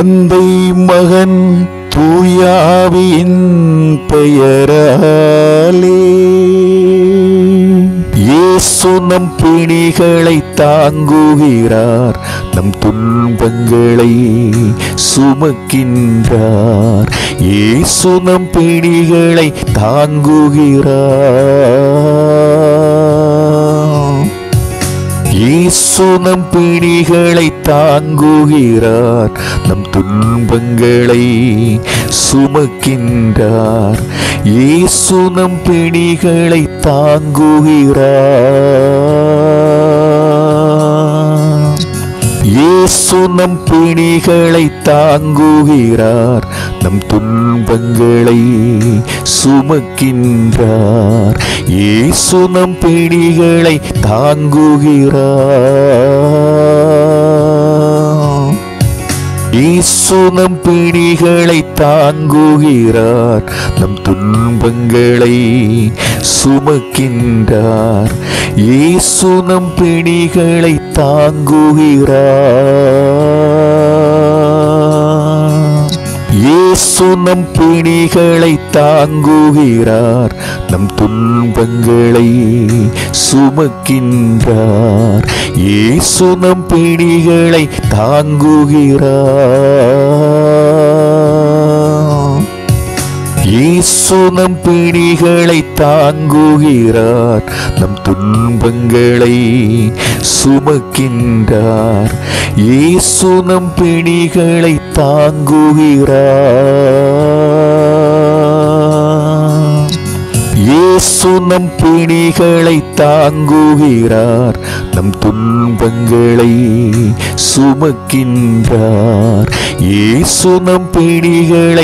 தந்தை மகன் தூயாவியின் பெயராலே இயேசு நம் பிணிகளை தாங்குகிறார் நம் துன்பங்களை சுமக்கின்றார் இயேசு நம் பிணிகளை தாங்குகிறார் இயேசு நம் பிணிகளை தாங்குகிறார் நம் துன்பங்களை சுமக்கின்றார் இயேசு நம் பிணிகளை தாங்குகிறார் இயேசு நம் பிணிகளை தாங்குகிறார் நம் துன்பங்களை சுமக்கின்றார் இயேசு நம் பிணிகளை தாங்குகிறார் இயேசு நம் பிணிகளை தாங்குகிறார் நம் துன்பங்களை சுமக்கின்றார் இயேசு நம் பிணிகளை தாங்குகிறார் இயேசு நம் பிணிகளை தாங்குகிறார் நம் துன்பங்களை சுமக்கின்றார் இயேசு நம் பிணிகளை தாங்குகிறார் இயேசு நம் பிணிகளை தாங்குகிறார் நம் துன்பங்களை சுமக்கின்றார் இயேசு நம் பிணிகளை தாங்குகிறார் இயேசு நம் பிணிகளை தாங்குகிறார் நம் துன்பங்களை சுமக்கின்றார் இயேசு நம் பிணிகளை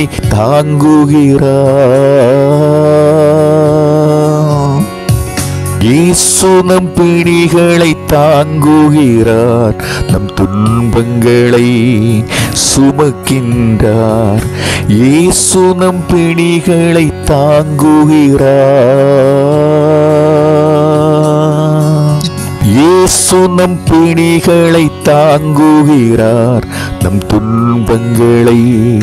தாங்குகிறார் இயேசு நம் பிணிகளை தாங்குகிறார் நம் துன்பங்களை சுமக்கின்றார் இயேசு நம் பிணிகளை தாங்குகிறார் இயேசு நம் பிணிகளை தாங்குகிறார் நம் துன்பங்களை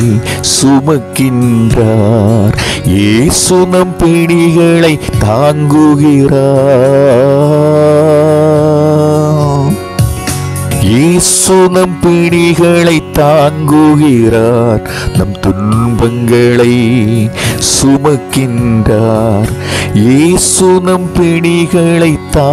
சுமக்கின்றார் இயேசு நம் பிணிகளை தாங்குகிறார் இயேசு நம் பிணிகளை தாங்குகிறார் நம் துன்பங்களை சுமக்கின்றார் இயேசு நம் பிணிகளை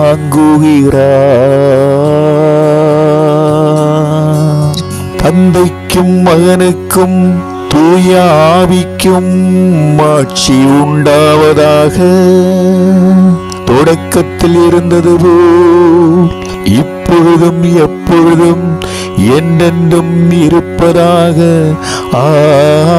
தாங்குகிறார் தந்தைக்கும் மகனுக்கும் தூய ஆவிக்கும் ஆட்சி உண்டாவதாக தொடக்கத்தில் இருந்தது போல் இப்பொழுதும் எப்பொழுதும் என்றென்றும் இருப்பதாக ஆமென்